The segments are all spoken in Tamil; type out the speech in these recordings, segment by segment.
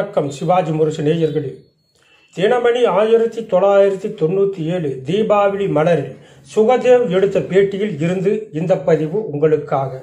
வணக்கம் சிவாஜி முரசு நேயர்களே தினமணி ஆயிரத்தி தொள்ளாயிரத்தி தொண்ணூற்றி ஏழு தீபாவளி மலரில் சுகதேவ் எடுத்த பேட்டியில் இருந்து இந்த பதிவு உங்களுக்காக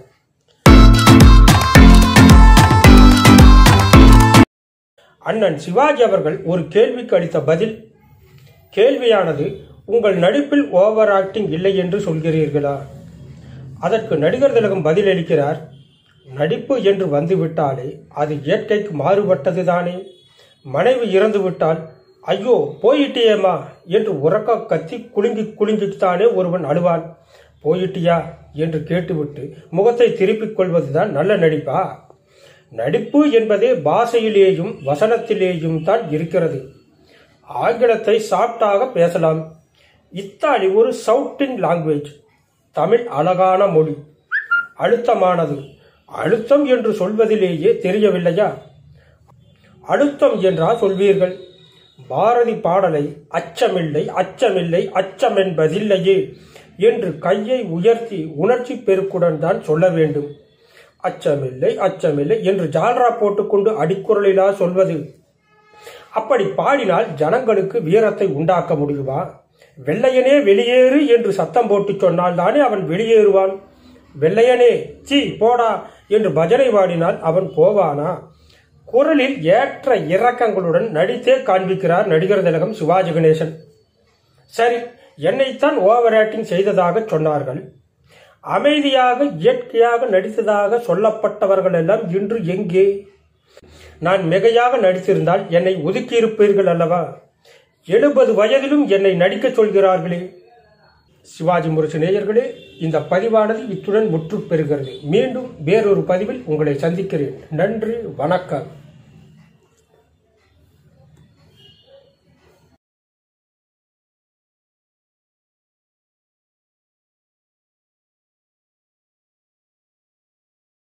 அண்ணன் சிவாஜி அவர்கள் ஒரு கேள்விக்கு அளித்த பதில் கேள்வியானது உங்கள் நடிப்பில் ஓவர் ஆக்டிங் இல்லை என்று சொல்கிறீர்களா அதற்கு நடிகர் திலகம் பதிலளிக்கிறார் நடிப்பு என்று வந்துவிட்டாலே அது இயற்கைக்கு மாறுபட்டது தானே மனைவி இறந்து விட்டால் ஐயோ போயிட்டியேம்மா என்று உறக்க கத்தி குலுங்கி குலுங்கித்தானே ஒருவன் அழுவான் போயிட்டியா என்று கேட்டுவிட்டு முகத்தை திருப்பிக் கொள்வதுதான் நல்ல நடிப்பா நடிப்பு என்பதே பாஷையிலேயும் வசனத்திலேயும் தான் இருக்கிறது ஆங்கிலத்தை சாப்டாக பேசலாம் இத்தாலி ஒரு சவுட்டின் லாங்குவேஜ் தமிழ் அழகான மொழி அழுத்தமானது அழுத்தம் என்று சொல்வதிலேயே தெரியவில்லையா அழுத்தம் என்றா சொல்வீர்கள் பாரதி பாடலை அச்சமில்லை அச்சமில்லை அச்சம் என்பதில்லையே என்று கையை உயர்த்தி உணர்ச்சி பெருக்குடன் தான் சொல்ல வேண்டும் அச்சமில்லை அச்சமில்லை என்று ஜால்ரா போட்டுக்கொண்டு அடிக்குரலிலா சொல்வது அப்படி பாடினால் ஜனங்களுக்கு வீரத்தை உண்டாக்க முடியுமா வெள்ளையனே வெளியேறு என்று சத்தம் போட்டு சொன்னால் தானே அவன் வெளியேறுவான் வெள்ளையனே சீ போடா என்று பஜனை பாடினால் அவன் போவானா குரலில் ஏற்ற இறக்கங்களுடன் நடித்தே காண்பிக்கிறார் நடிகர் திலகம் சிவாஜி கணேசன் சரி என்னைத்தான் ஓவர் ஆக்டிங் செய்ததாக சொன்னார்கள் அமைதியாக இயற்கையாக நடித்ததாக சொல்லப்பட்டவர்கள் எல்லாம் இன்று எங்கே நான் மிகையாக நடித்திருந்தால் என்னை ஒதுக்கியிருப்பீர்கள் அல்லவா எழுபது வயதிலும் என்னை நடிக்க சொல்கிறார்களே சிவாஜி முரசு நேயர்களே இந்த பதிவானது இத்துடன் முற்று பெறுகிறது மீண்டும் வேறொரு பதிவில் உங்களை சந்திக்கிறேன் நன்றி வணக்கம்